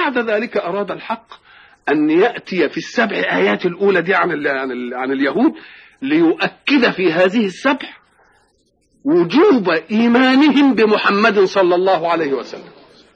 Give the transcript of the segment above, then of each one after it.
بعد ذلك أراد الحق أن يأتي في السبع آيات الأولى دي عن ال عن, ال عن اليهود ليؤكد في هذه السبع وجوب إيمانهم بمحمد صلى الله عليه وسلم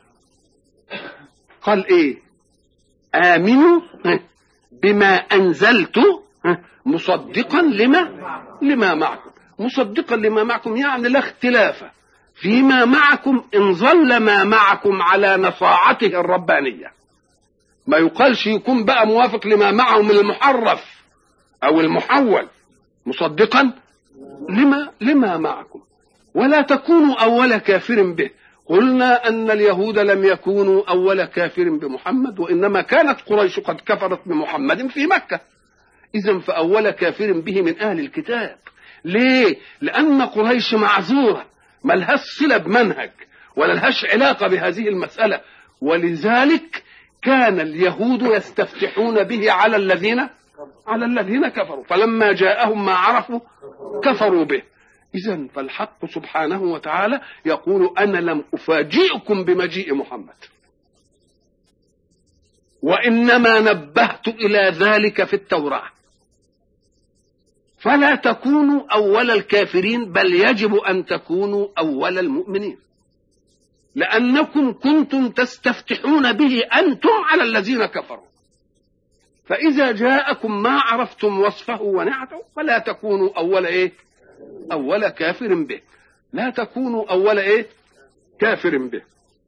قال إيه آمنوا بما أنزلت مصدقا لما لما معكم مصدقا لما معكم يعني لا اختلاف فيما معكم إن ظل ما معكم على نصاعته الربانية ما يقالش يكون بقى موافق لما معه من المحرف أو المحول مصدقا لما لما معكم ولا تكونوا أول كافر به قلنا أن اليهود لم يكونوا أول كافر بمحمد وإنما كانت قريش قد كفرت بمحمد في مكة إذا فأول كافر به من أهل الكتاب ليه؟ لأن قريش معذورة ما لهاش صلة بمنهج ولا لهاش علاقة بهذه المسألة ولذلك كان اليهود يستفتحون به على الذين على الذين كفروا فلما جاءهم ما عرفوا كفروا به إذا فالحق سبحانه وتعالى يقول أنا لم أفاجئكم بمجيء محمد وإنما نبهت إلى ذلك في التوراة فلا تكونوا أول الكافرين بل يجب أن تكونوا أول المؤمنين لأنكم كنتم تستفتحون به أنتم على الذين كفروا فإذا جاءكم ما عرفتم وصفه ونعته فلا تكونوا أول إيه أول كافر به لا تكونوا أول إيه كافر به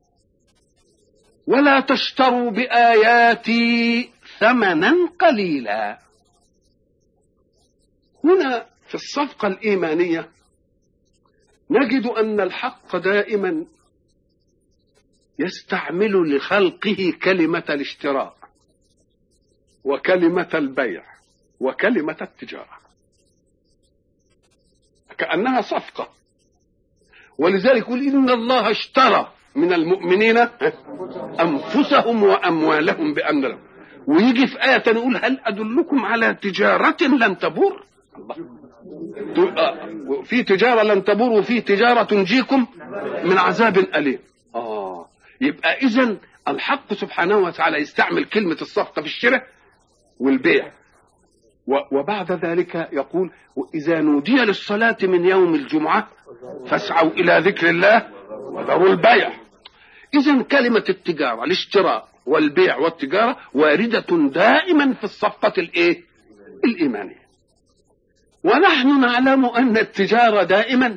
ولا تشتروا بآياتي ثمنا قليلا هنا في الصفقة الإيمانية نجد أن الحق دائما يستعمل لخلقه كلمة الاشتراء وكلمة البيع وكلمة التجارة كأنها صفقة ولذلك يقول إن الله اشترى من المؤمنين أنفسهم وأموالهم بأن لهم ويجي في آية يقول هل أدلكم على تجارة لن تبور في تجارة لن تبور وفي تجارة تنجيكم من عذاب أليم آه يبقى إذا الحق سبحانه وتعالى يستعمل كلمة الصفقة في الشراء والبيع وبعد ذلك يقول إذا نودي للصلاة من يوم الجمعة فاسعوا إلى ذكر الله وذروا البيع إذا كلمة التجارة الاشتراء والبيع والتجارة واردة دائما في الصفقة الإيه؟ الإيمانية ونحن نعلم أن التجارة دائما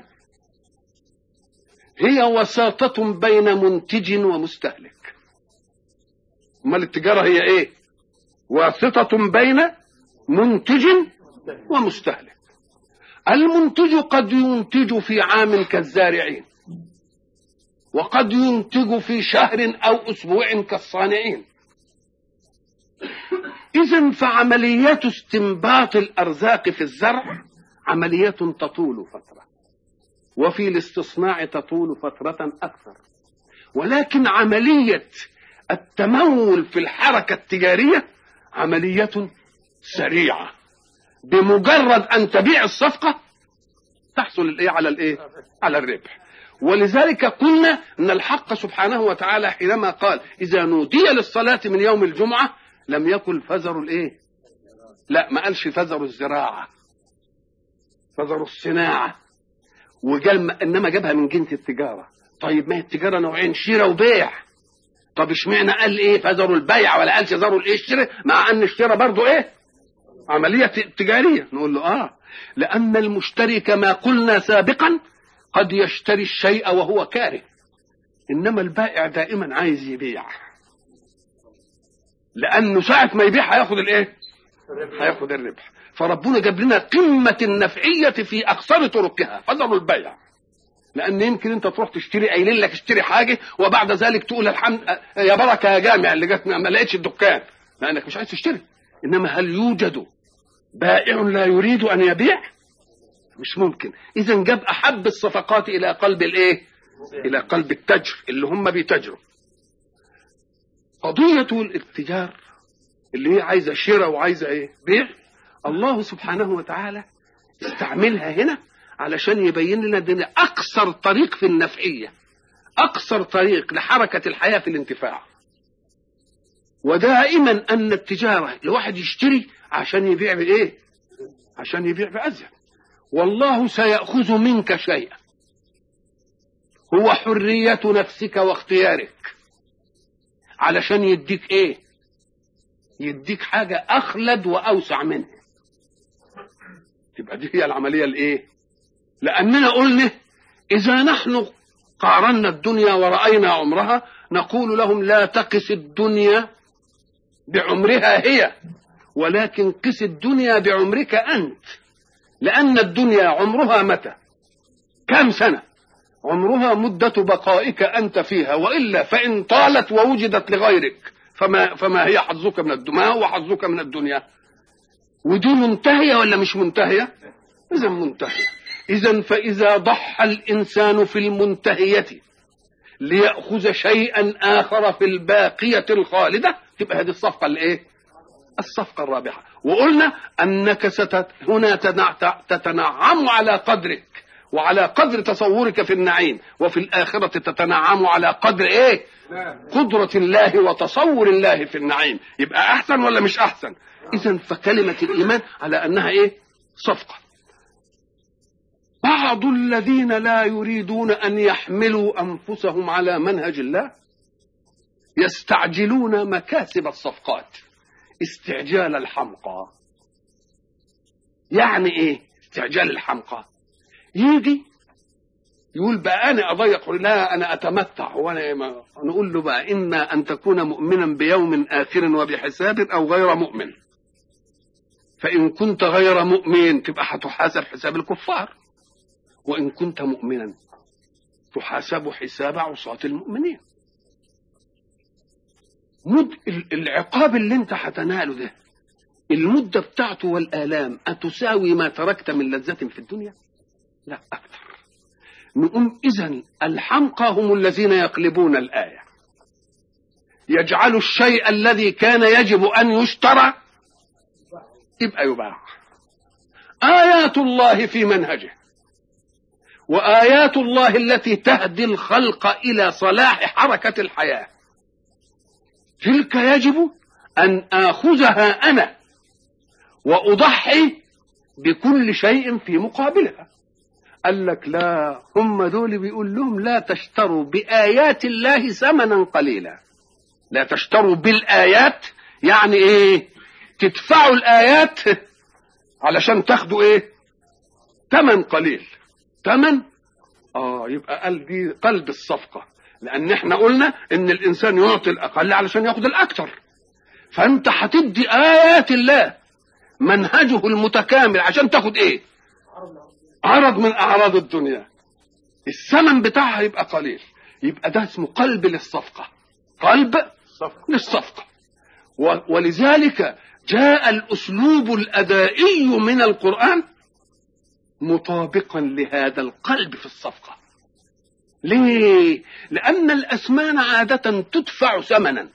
هي وساطة بين منتج ومستهلك أمال التجارة هي إيه؟ واسطة بين منتج ومستهلك المنتج قد ينتج في عام كالزارعين وقد ينتج في شهر أو أسبوع كالصانعين إذا فعملية استنباط الأرزاق في الزرع عملية تطول فترة وفي الاستصناع تطول فترة أكثر ولكن عملية التمول في الحركة التجارية عملية سريعة بمجرد أن تبيع الصفقة تحصل الإيه على الإيه؟ على الربح ولذلك قلنا أن الحق سبحانه وتعالى حينما قال إذا نودي للصلاة من يوم الجمعة لم يقل فزر الإيه؟ لا ما قالش فزر الزراعة فزر الصناعة وقال إنما جابها من جنس التجارة طيب ما هي التجارة نوعين شراء وبيع طب اشمعنى قال ايه فذروا البيع ولا قالش ذروا الايه الشراء مع ان الشراء برضه ايه عمليه تجاريه نقول له اه لان المشتري كما قلنا سابقا قد يشتري الشيء وهو كاره انما البائع دائما عايز يبيع لانه ساعه ما يبيع هياخد الايه هياخد الربح فربنا جاب لنا قمه النفعيه في اقصر طرقها فذروا البيع لان يمكن انت تروح تشتري قايلين لك اشتري حاجه وبعد ذلك تقول الحمد يا بركه يا جامع اللي جت ما لقيتش الدكان لانك مش عايز تشتري انما هل يوجد بائع لا يريد ان يبيع مش ممكن اذا جاب احب الصفقات الى قلب الايه الى قلب التجر اللي هم بيتجروا قضيه الاتجار اللي هي عايزه شراء وعايزه ايه بيع الله سبحانه وتعالى استعملها هنا علشان يبين لنا ان اقصر طريق في النفعيه اقصر طريق لحركه الحياه في الانتفاع ودائما أن التجارة الواحد يشتري عشان يبيع بإيه عشان يبيع بأزيد والله سيأخذ منك شيئا هو حرية نفسك واختيارك علشان يديك ايه يديك حاجة أخلد وأوسع منها تبقى دي هي العملية الايه لأننا قلنا إذا نحن قارنا الدنيا ورأينا عمرها نقول لهم لا تقس الدنيا بعمرها هي ولكن قس الدنيا بعمرك أنت لأن الدنيا عمرها متى كم سنة عمرها مدة بقائك أنت فيها وإلا فإن طالت ووجدت لغيرك فما, فما هي حظك من الدنيا ما هو حظك من الدنيا ودي منتهية ولا مش منتهية إذا منتهية إذا فإذا ضحى الإنسان في المنتهية ليأخذ شيئا آخر في الباقية الخالدة تبقى هذه الصفقة الإيه؟ الصفقة الرابحة وقلنا أنك ست هنا تتنعم على قدرك وعلى قدر تصورك في النعيم وفي الآخرة تتنعم على قدر إيه قدرة الله وتصور الله في النعيم يبقى أحسن ولا مش أحسن إذا فكلمة الإيمان على أنها إيه صفقة بعض الذين لا يريدون أن يحملوا أنفسهم على منهج الله يستعجلون مكاسب الصفقات استعجال الحمقى يعني ايه استعجال الحمقى يجي يقول بقى انا اضيق لا انا اتمتع وانا نقول له بقى اما ان تكون مؤمنا بيوم اخر وبحساب او غير مؤمن فان كنت غير مؤمن تبقى هتحاسب حساب الكفار وان كنت مؤمنا تحاسب حساب عصاة المؤمنين مد العقاب اللي انت هتناله ده المدة بتاعته والآلام أتساوي ما تركت من لذة في الدنيا لا أكثر نقوم إذا الحمقى هم الذين يقلبون الآية يجعل الشيء الذي كان يجب أن يشترى يبقى يباع آيات الله في منهجه وآيات الله التي تهدي الخلق إلى صلاح حركة الحياة تلك يجب أن آخذها أنا وأضحي بكل شيء في مقابلها قال لك لا هم دول بيقول لهم لا تشتروا بآيات الله ثمنا قليلا لا تشتروا بالآيات يعني ايه تدفعوا الآيات علشان تاخدوا ايه ثمن قليل ثمن اه يبقى قال دي قلب الصفقه لان احنا قلنا ان الانسان يعطي الاقل علشان ياخد الاكثر فانت هتدي ايات الله منهجه المتكامل عشان تاخد ايه عرض من اعراض الدنيا الثمن بتاعها يبقى قليل يبقى ده اسمه قلب للصفقه قلب للصفقه ولذلك جاء الاسلوب الادائي من القران مطابقا لهذا القلب في الصفقه ليه لان الاسمان عاده تدفع ثمنا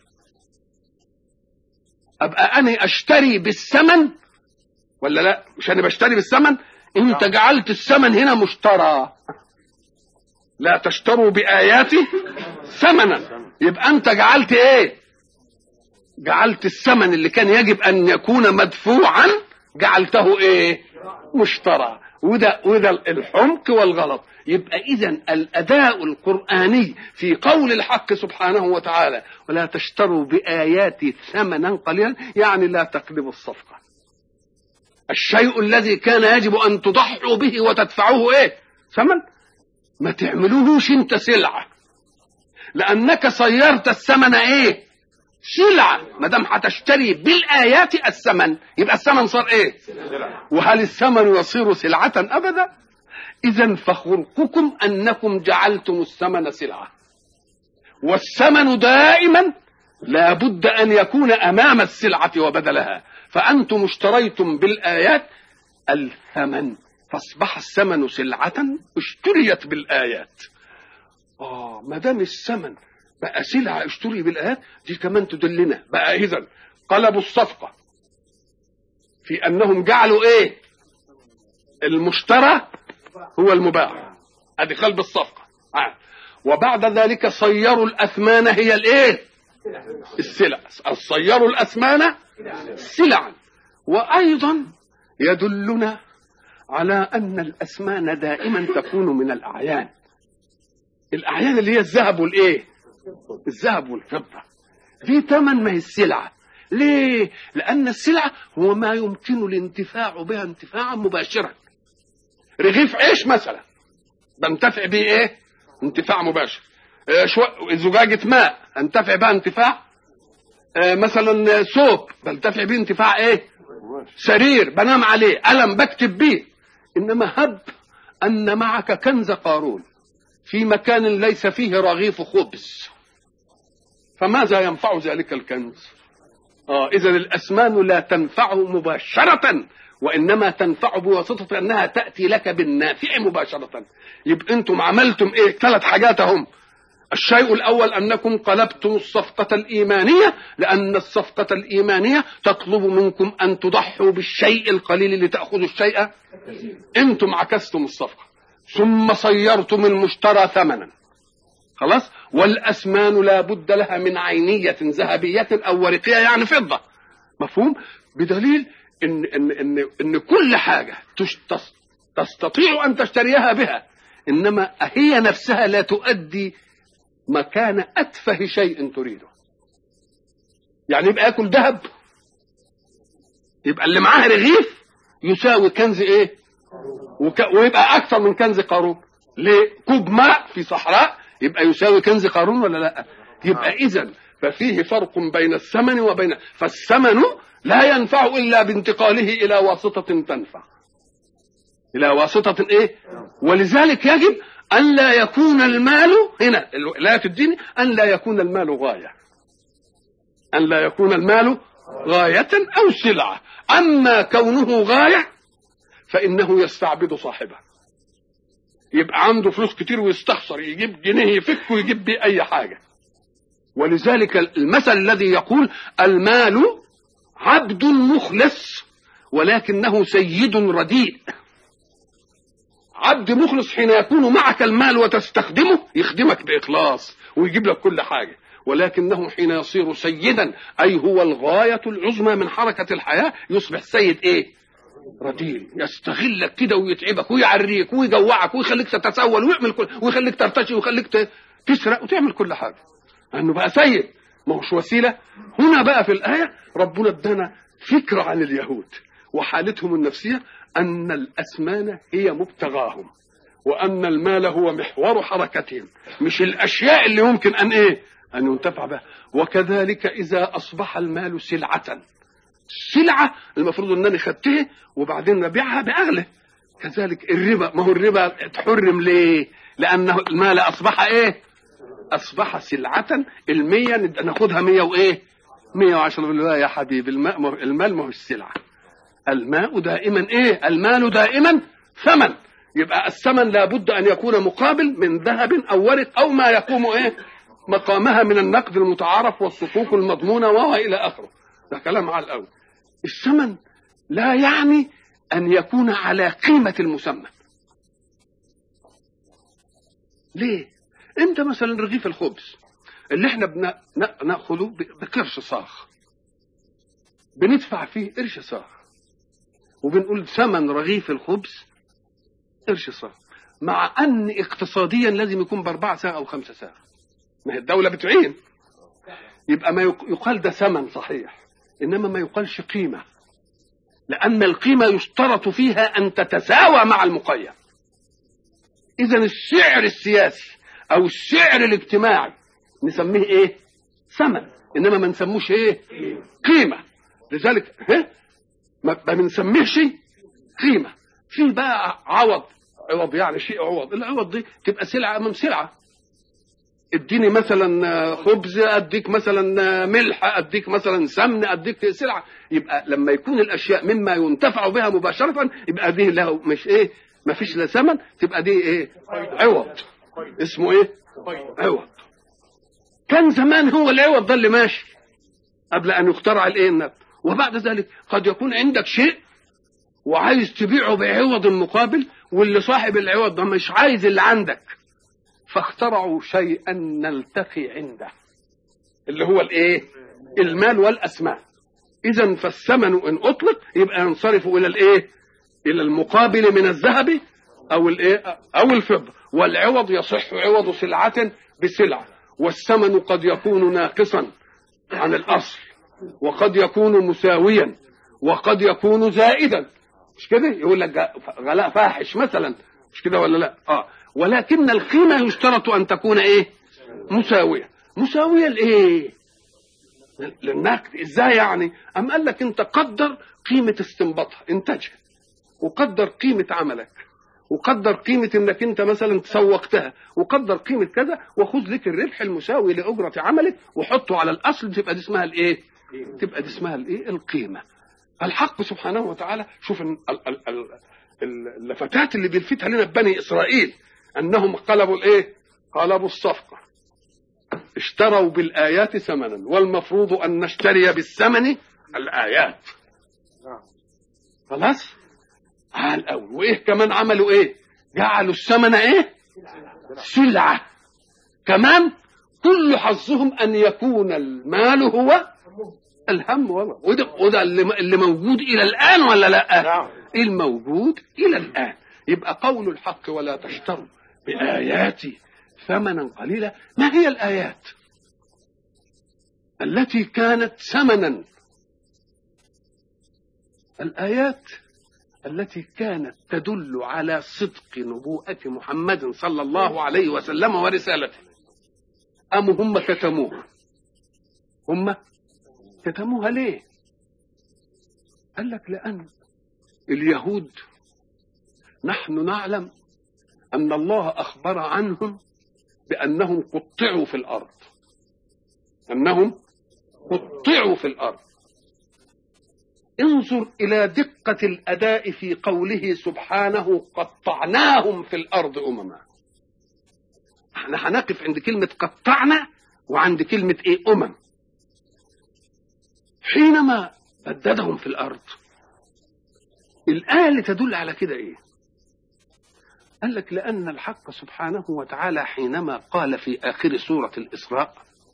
ابقى انا اشتري بالثمن ولا لا مش انا بشتري بالثمن انت جعلت الثمن هنا مشترى لا تشتروا باياتي ثمنا يبقى انت جعلت ايه جعلت الثمن اللي كان يجب ان يكون مدفوعا جعلته ايه مشترى وده وده الحمق والغلط يبقى اذا الاداء القراني في قول الحق سبحانه وتعالى ولا تشتروا باياتي ثمنا قليلا يعني لا تقلبوا الصفقه الشيء الذي كان يجب ان تضحوا به وتدفعوه ايه ثمن ما تعملوهوش انت سلعه لانك صيرت الثمن ايه سلعة ما دام هتشتري بالآيات الثمن يبقى الثمن صار إيه؟ وهل الثمن يصير سلعة أبدا؟ إذا فخلقكم أنكم جعلتم الثمن سلعة والثمن دائما لا بد أن يكون أمام السلعة وبدلها فأنتم اشتريتم بالآيات الثمن فاصبح الثمن سلعة اشتريت بالآيات آه ما دام الثمن بقى سلعة اشتري بالآيات دي كمان تدلنا بقى إذا قلبوا الصفقة في أنهم جعلوا إيه المشترى هو المباح ادي قلب الصفقه آه. وبعد ذلك صيروا الاثمان هي الايه السلع صيروا الأثمان سلعا وأيضا يدلنا على أن الأثمان دائما تكون من الأعيان الأعيان اللي هي الذهب والإيه الذهب والفضة دي ثمن ما هي السلعة ليه؟ لأن السلعة هو ما يمكن الانتفاع بها انتفاعا مباشرا رغيف عيش مثلا بنتفع بيه ايه؟ انتفاع مباشر آه، شو- زجاجة ماء انتفع بها انتفاع آه، مثلا صوب بنتفع بيه انتفاع ايه؟ سرير بنام عليه قلم بكتب بيه انما هب ان معك كنز قارون في مكان ليس فيه رغيف خبز فماذا ينفع ذلك الكنز اه اذا الاسمان لا تنفعه مباشره وانما تنفع بواسطه انها تاتي لك بالنافع مباشره يبقى انتم عملتم ايه ثلاث حاجات هم الشيء الاول انكم قلبتم الصفقه الايمانيه لان الصفقه الايمانيه تطلب منكم ان تضحوا بالشيء القليل لتاخذوا الشيء انتم عكستم الصفقه ثم صيرتم المشترى ثمنا خلاص والاسمان لا بد لها من عينيه ذهبيه او ورقيه يعني فضه مفهوم بدليل ان ان ان ان كل حاجه تش- تس- تستطيع ان تشتريها بها انما هي نفسها لا تؤدي مكان اتفه شيء تريده يعني يبقى ياكل ذهب يبقى اللي معاه رغيف يساوي كنز ايه وك... ويبقى اكثر من كنز قارون ليه كوب ماء في صحراء يبقى يساوي كنز قارون ولا لا يبقى اذا ففيه فرق بين الثمن وبين فالثمن لا ينفع الا بانتقاله الى واسطه تنفع الى واسطه ايه ولذلك يجب ان لا يكون المال هنا الايه الدين ان لا يكون المال غايه ان لا يكون المال غايه او سلعه اما كونه غايه فانه يستعبد صاحبه يبقى عنده فلوس كتير ويستخسر يجيب جنيه يفك ويجيب بيه اي حاجه ولذلك المثل الذي يقول المال عبد مخلص ولكنه سيد رديء عبد مخلص حين يكون معك المال وتستخدمه يخدمك بإخلاص ويجيب لك كل حاجة ولكنه حين يصير سيدا أي هو الغاية العظمى من حركة الحياة يصبح سيد إيه رديء يستغلك كده ويتعبك ويعريك ويجوعك ويخليك تتسول ويعمل كل ويخليك ترتشي ويخليك ت- تسرق وتعمل كل حاجة انه بقى سيد ما هوش وسيله هنا بقى في الايه ربنا ادانا فكره عن اليهود وحالتهم النفسيه ان الاسمان هي مبتغاهم وان المال هو محور حركتهم مش الاشياء اللي يمكن ان ايه ان ينتفع بها وكذلك اذا اصبح المال سلعه سلعه المفروض ان انا خدتها وبعدين ببيعها باغلى كذلك الربا ما هو الربا تحرم ليه لانه المال اصبح ايه اصبح سلعه المية ناخدها مية وايه مية وعشرة بالله يا حبيبي الماء ما هو- المال ما هو السلعه الماء دائما ايه المال دائما ثمن يبقى الثمن لابد ان يكون مقابل من ذهب او ورق او ما يقوم ايه مقامها من النقد المتعارف والصكوك المضمونه وهو الى اخره ده كلام على الاول الثمن لا يعني ان يكون على قيمه المسمى ليه انت مثلا رغيف الخبز اللي احنا بنا... نا- ناخذه ب- بقرش صاغ بندفع فيه قرش صاغ وبنقول ثمن رغيف الخبز قرش صاغ مع ان اقتصاديا لازم يكون باربعة ساعة او خمسة ساعة ما هي الدولة بتعين يبقى ما يق- يقال ده ثمن صحيح انما ما يقالش قيمة لان القيمة يشترط فيها ان تتساوى مع المقيم اذا السعر السياسي او السعر الاجتماعي نسميه ايه ثمن انما ما نسموش ايه قيمه لذلك ها ما ما بنسميهش قيمه في بقى عوض عوض يعني شيء عوض العوض دي تبقى سلعه امام سلعه اديني مثلا خبز اديك مثلا ملح اديك مثلا سمن اديك سلعه يبقى لما يكون الاشياء مما ينتفع بها مباشره يبقى دي له مش ايه ما فيش لا ثمن تبقى دي ايه عوض اسمه ايه عوض كان زمان هو العوض ده اللي ماشي قبل ان يخترع الايه النبت وبعد ذلك قد يكون عندك شيء وعايز تبيعه بعوض مقابل واللي صاحب العوض ده مش عايز اللي عندك فاخترعوا شيئا نلتقي عنده اللي هو الايه المال والاسماء اذا فالثمن ان اطلق يبقى ينصرف الى الايه الى المقابل من الذهب او الايه او الفضه والعوض يصح عوض سلعه بسلعه والثمن قد يكون ناقصا عن الاصل وقد يكون مساويا وقد يكون زائدا مش كده يقول لك غلاء فاحش مثلا مش كده ولا لا اه ولكن القيمه يشترط ان تكون ايه مساويه مساويه لايه للنقد ازاي يعني ام قال لك انت قدر قيمه استنباطها انتاجها وقدر قيمه عملك وقدر قيمة انك انت مثلا سوقتها وقدر قيمة كذا وخذ لك الربح المساوي لأجرة عملك وحطه على الأصل تبقى دي اسمها الايه؟ تبقى دي اسمها الايه؟ القيمة. الحق سبحانه وتعالى شوف ال- ال- ال- ال- اللفتات اللي بيلفتها لنا بني إسرائيل أنهم قلبوا الايه؟ قلبوا الصفقة. اشتروا بالآيات ثمنا والمفروض أن نشتري بالثمن الآيات. خلاص؟ على الأول وإيه كمان عملوا إيه؟ جعلوا الثمن إيه؟ سلعة كمان كل حظهم أن يكون المال هو الهم والله وده, وده اللي, اللي موجود إلى الآن ولا لا؟ نعم. الموجود إلى الآن يبقى قول الحق ولا تشتروا بآياتي ثمنا قليلا ما هي الآيات التي كانت ثمنا الآيات التي كانت تدل على صدق نبوءة محمد صلى الله عليه وسلم ورسالته أم هم كتموها هم كتموها ليه قال لك لأن اليهود نحن نعلم أن الله أخبر عنهم بأنهم قطعوا في الأرض أنهم قطعوا في الأرض انظر إلى دقة الأداء في قوله سبحانه قطعناهم في الأرض أمما احنا هنقف عند كلمة قطعنا وعند كلمة ايه أمم حينما بددهم في الأرض الآية اللي تدل على كده ايه قال لك لأن الحق سبحانه وتعالى حينما قال في آخر سورة الإسراء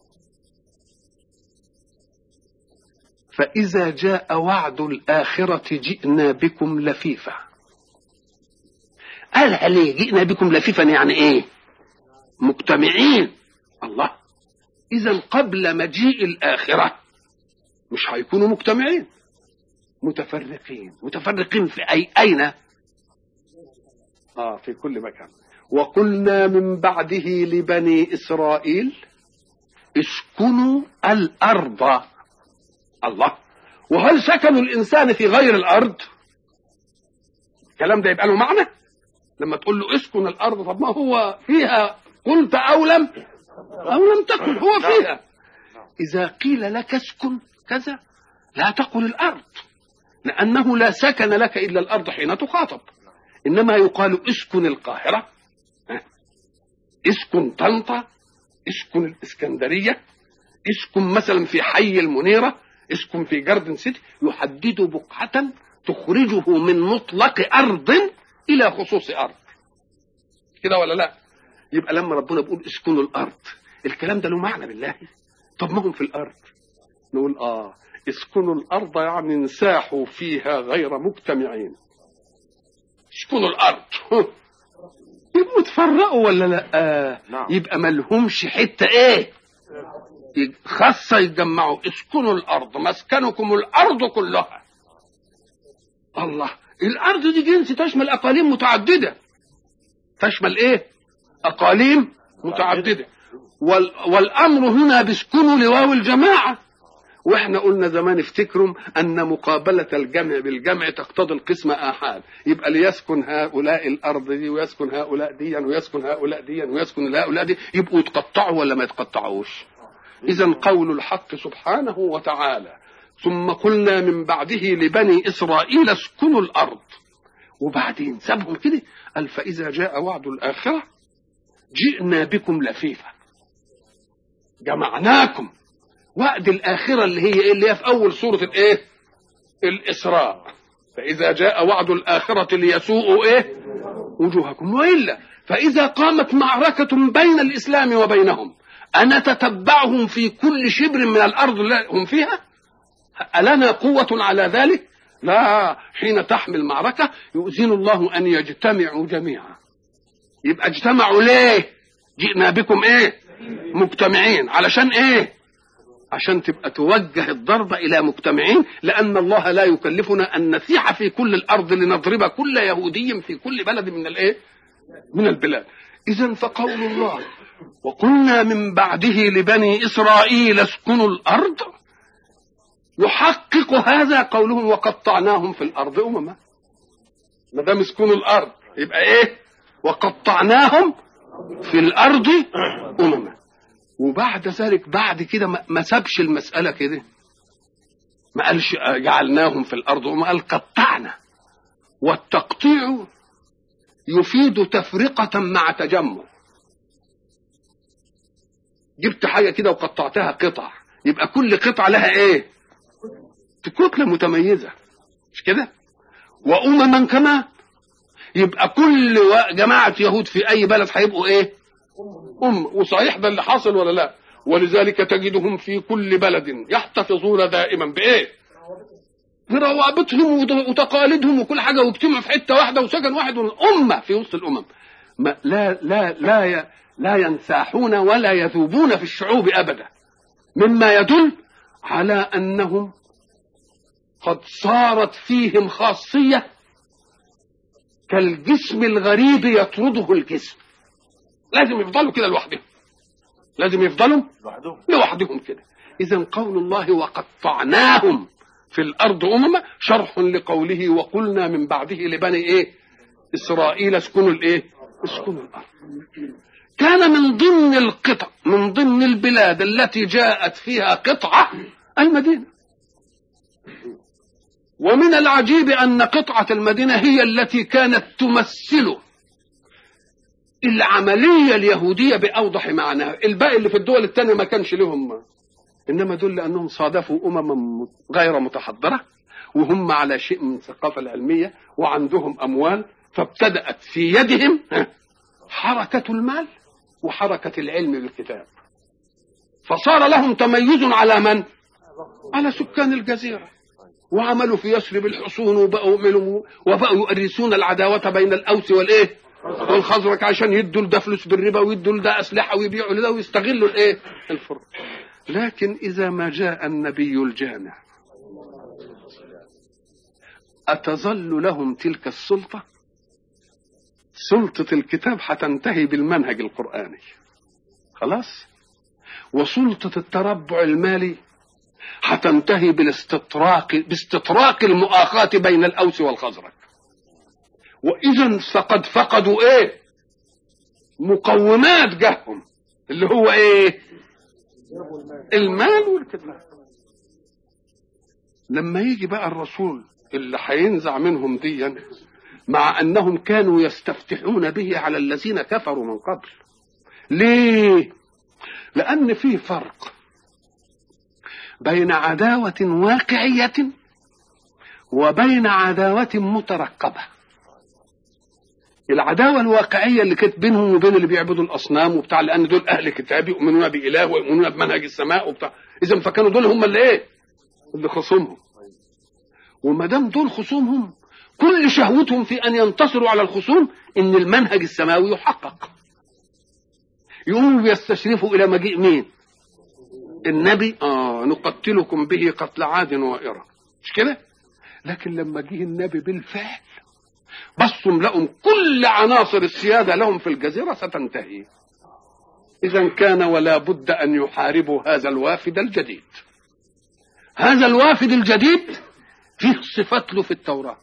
فإذا جاء وعد الآخرة جئنا بكم لفيفا قالها ليه جئنا بكم لفيفا يعني ايه مجتمعين الله إذا قبل مجيء الآخرة مش هيكونوا مجتمعين متفرقين متفرقين في أي أين آه في كل مكان وقلنا من بعده لبني إسرائيل اسكنوا الأرض الله وهل سكن الإنسان في غير الأرض الكلام ده يبقى له معنى لما تقول له اسكن الأرض طب ما هو فيها قلت أو لم أو لم تكن هو فيها إذا قيل لك اسكن كذا لا تقل الأرض لأنه لا سكن لك إلا الأرض حين تخاطب إنما يقال اسكن القاهرة ها؟ اسكن طنطا اسكن الإسكندرية اسكن مثلا في حي المنيرة اسكن في جاردن سيتي يحدد بقعة تخرجه من مطلق أرض إلى خصوص أرض كده ولا لا يبقى لما ربنا بيقول اسكنوا الأرض الكلام ده له معنى بالله طب ما هم في الأرض نقول آه اسكنوا الأرض يعني انساحوا فيها غير مجتمعين اسكنوا الأرض يبقوا تفرقوا ولا لا آه. نعم. يبقى ملهمش حتة ايه يج- خاصة يتجمعوا اسكنوا الأرض مسكنكم الأرض كلها الله الأرض دي جنس تشمل أقاليم متعددة تشمل إيه أقاليم متعددة وال... والأمر هنا باسكنوا لواو الجماعة واحنا قلنا زمان افتكروا ان مقابله الجمع بالجمع تقتضي القسم احاد يبقى ليسكن هؤلاء الارض دي ويسكن هؤلاء دي ويسكن هؤلاء دي ويسكن هؤلاء دي يبقوا يتقطعوا ولا ما يتقطعوش اذا قول الحق سبحانه وتعالى ثم قلنا من بعده لبني اسرائيل اسكنوا الارض وبعدين سابهم كده قال فاذا جاء وعد الاخره جئنا بكم لفيفا جمعناكم وعد الآخرة اللي هي إيه؟ اللي هي في أول سورة الإيه؟ الإسراء فإذا جاء وعد الآخرة ليسوءوا إيه؟ وجوهكم وإلا فإذا قامت معركة بين الإسلام وبينهم أنا تتبعهم في كل شبر من الأرض اللي هم فيها ألنا قوة على ذلك لا حين تحمل معركة يؤذن الله أن يجتمعوا جميعا يبقى اجتمعوا ليه جئنا بكم ايه مجتمعين علشان ايه عشان تبقى توجه الضربة إلى مجتمعين لأن الله لا يكلفنا أن نسيح في كل الأرض لنضرب كل يهودي في كل بلد من الإيه؟ من البلاد. إذا فقول الله وقلنا من بعده لبني إسرائيل اسكنوا الأرض يحقق هذا قولهم وقطعناهم في الأرض أمما. ما دام اسكنوا الأرض يبقى إيه؟ وقطعناهم في الأرض أمما. وبعد ذلك بعد كده ما سابش المسألة كده ما قالش جعلناهم في الأرض وما قال قطعنا والتقطيع يفيد تفرقة مع تجمع جبت حاجة كده وقطعتها قطع يبقى كل قطعة لها ايه كتلة متميزة مش كده وأمما كمان يبقى كل جماعة يهود في أي بلد هيبقوا ايه أم وصحيح ده اللي حاصل ولا لا ولذلك تجدهم في كل بلد يحتفظون دائما بإيه بروابطهم وتقاليدهم وكل حاجة واجتمعوا في حتة واحدة وسكن واحد أمة في وسط الأمم ما لا لا لا لا ينساحون ولا يذوبون في الشعوب أبدا مما يدل على أنهم قد صارت فيهم خاصية كالجسم الغريب يطرده الجسم لازم يفضلوا كده لوحدهم لازم يفضلوا لوحدهم لوحدهم كده اذا قول الله وقطعناهم في الارض امما شرح لقوله وقلنا من بعده لبني ايه اسرائيل اسكنوا الايه اسكنوا الارض كان من ضمن القطع من ضمن البلاد التي جاءت فيها قطعه المدينه ومن العجيب ان قطعه المدينه هي التي كانت تمثل العملية اليهودية بأوضح معناها الباقي اللي في الدول الثانية ما كانش لهم إنما دول لأنهم صادفوا أمما غير متحضرة وهم على شيء من الثقافة العلمية وعندهم أموال فابتدأت في يدهم حركة المال وحركة العلم بالكتاب فصار لهم تميز على من؟ على سكان الجزيرة وعملوا في يثرب الحصون وبقوا يؤمنوا وبقوا يؤرسون العداوة بين الأوس والإيه؟ والخزرج عشان يدوا لده فلوس بالربا ويدوا لده اسلحه ويبيعوا لده ويستغلوا الايه؟ الفرق. لكن اذا ما جاء النبي الجامع أتظل لهم تلك السلطة؟ سلطة الكتاب هتنتهي بالمنهج القرآني. خلاص؟ وسلطة التربع المالي هتنتهي بالاستطراق باستطراق المؤاخاة بين الأوس والخزرج. واذا فقد فقدوا ايه مقومات جههم اللي هو ايه المال والكتاب لما يجي بقى الرسول اللي هينزع منهم ديا مع انهم كانوا يستفتحون به على الذين كفروا من قبل ليه لان في فرق بين عداوه واقعيه وبين عداوه مترقبه العداوه الواقعيه اللي كانت بينهم وبين اللي بيعبدوا الاصنام وبتاع لان دول اهل كتاب يؤمنون باله ويؤمنون بمنهج السماء وبتاع اذا فكانوا دول هم اللي ايه؟ اللي خصومهم وما دام دول خصومهم كل شهوتهم في ان ينتصروا على الخصوم ان المنهج السماوي يحقق يقوموا بيستشرفوا الى مجيء مين؟ النبي اه نقتلكم به قتل عاد وإرم مش كده؟ لكن لما جه النبي بالفعل بصوا لهم كل عناصر السيادة لهم في الجزيرة ستنتهي إذا كان ولا بد أن يحاربوا هذا الوافد الجديد هذا الوافد الجديد فيه صفات له في التوراة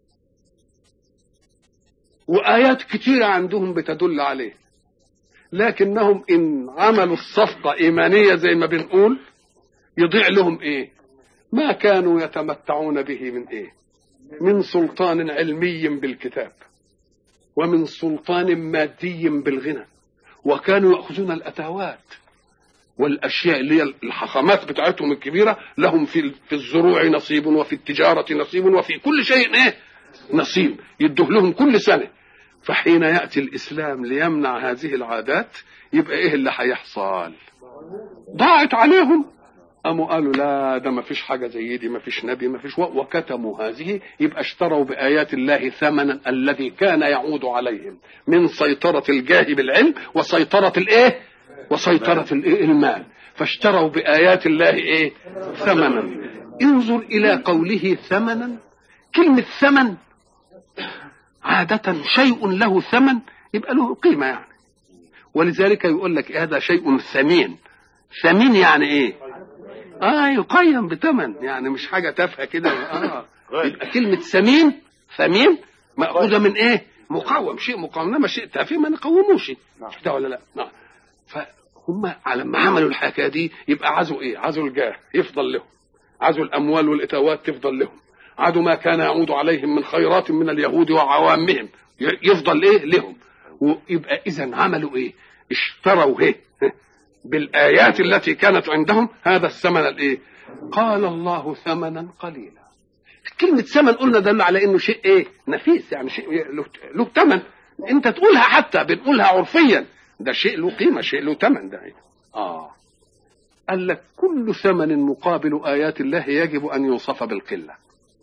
وآيات كثيرة عندهم بتدل عليه لكنهم إن عملوا الصفقة إيمانية زي ما بنقول يضيع لهم إيه ما كانوا يتمتعون به من إيه من سلطان علمي بالكتاب ومن سلطان مادي بالغنى وكانوا يأخذون الأتاوات والأشياء اللي هي الحخامات بتاعتهم الكبيرة لهم في في الزروع نصيب وفي التجارة نصيب وفي كل شيء إيه نصيب يدوه لهم كل سنة فحين ياتي الاسلام ليمنع هذه العادات يبقى ايه اللي هيحصل ضاعت عليهم قاموا قالوا لا ده ما فيش حاجة زي دي ما فيش نبي ما فيش وكتموا هذه يبقى اشتروا بآيات الله ثمنا الذي كان يعود عليهم من سيطرة الجاه بالعلم وسيطرة الايه وسيطرة الايه المال فاشتروا بآيات الله ايه ثمنا انظر إلى قوله ثمنا كلمة ثمن عادة شيء له ثمن يبقى له قيمة يعني ولذلك يقول لك هذا شيء ثمين ثمين يعني ايه اه يقيم بثمن يعني مش حاجه تافهه كده اه يبقى كلمه ثمين ثمين ماخوذه من ايه مقاوم شيء مقاوم انما شيء تافه ما نقوموش مش كده ولا لا نعم فهم لما عملوا الحكايه دي يبقى عزوا ايه عزوا الجاه يفضل لهم عزوا الاموال والاتاوات تفضل لهم عادوا ما كان يعود عليهم من خيرات من اليهود وعوامهم يفضل ايه لهم ويبقى اذا عملوا ايه اشتروا ايه بالآيات التي كانت عندهم هذا الثمن الايه قال الله ثمنا قليلا كلمة ثمن قلنا دل على انه شيء ايه نفيس يعني شيء له ثمن انت تقولها حتى بنقولها عرفيا ده شيء له قيمة شيء له ثمن ده اه قال لك كل ثمن مقابل آيات الله يجب أن يوصف بالقلة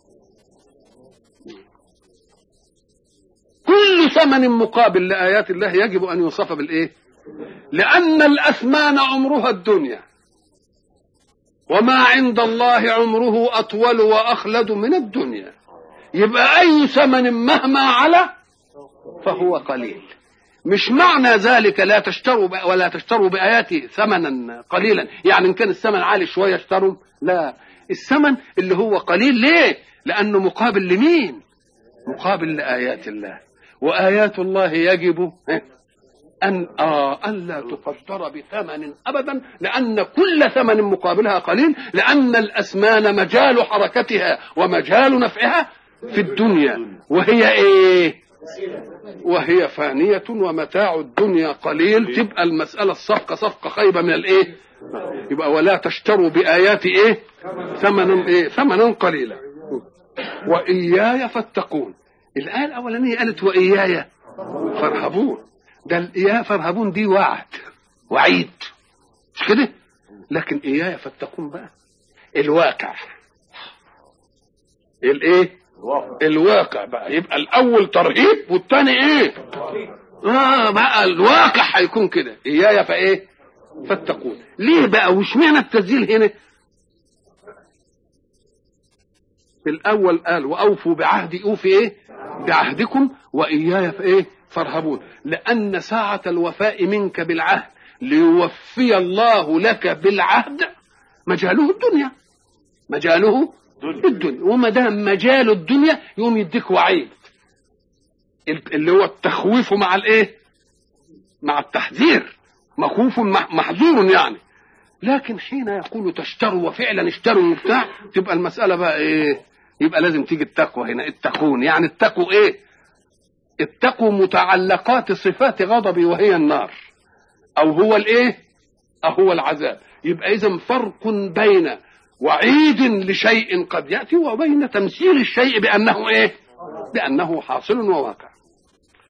كل ثمن مقابل لآيات الله يجب أن يوصف بالإيه لأن الأثمان عمرها الدنيا وما عند الله عمره أطول وأخلد من الدنيا يبقى أي ثمن مهما على فهو قليل مش معنى ذلك لا تشتروا ولا تشتروا بآياتي ثمنا قليلا يعني إن كان الثمن عالي شوية اشتروا لا الثمن اللي هو قليل ليه لأنه مقابل لمين مقابل لآيات الله وآيات الله يجب أن آه ألا تقدر بثمن أبدا لأن كل ثمن مقابلها قليل لأن الأثمان مجال حركتها ومجال نفعها في الدنيا وهي إيه وهي فانية ومتاع الدنيا قليل تبقى المسألة الصفقة صفقة خيبة من الإيه يبقى ولا تشتروا بآيات إيه ثمنا إيه ثمنا قليلا وإياي فاتقون الآية الأولانية قالت وإياي فارهبون ده يا فارهبون دي وعد وعيد مش كده لكن اياي فاتقون بقى الواقع الايه الواقع بقى يبقى الاول ترهيب والثاني ايه اه بقى الواقع هيكون كده اياي فايه فاتقون ليه بقى وش معنى التسجيل هنا في الاول قال واوفوا بعهدي اوفي ايه بعهدكم واياي فايه فارهبون لأن ساعة الوفاء منك بالعهد ليوفي الله لك بالعهد مجاله الدنيا مجاله الدنيا وما دام مجال الدنيا يقوم يديك وعيد اللي هو التخويف مع الايه مع التحذير مخوف محذور يعني لكن حين يقول تشتروا وفعلا اشتروا وبتاع تبقى المسألة بقى ايه يبقى لازم تيجي التقوى هنا اتقون يعني اتقوا ايه اتقوا متعلقات صفات غضبي وهي النار او هو الايه او هو العذاب يبقى اذا فرق بين وعيد لشيء قد ياتي وبين تمثيل الشيء بانه ايه بانه حاصل وواقع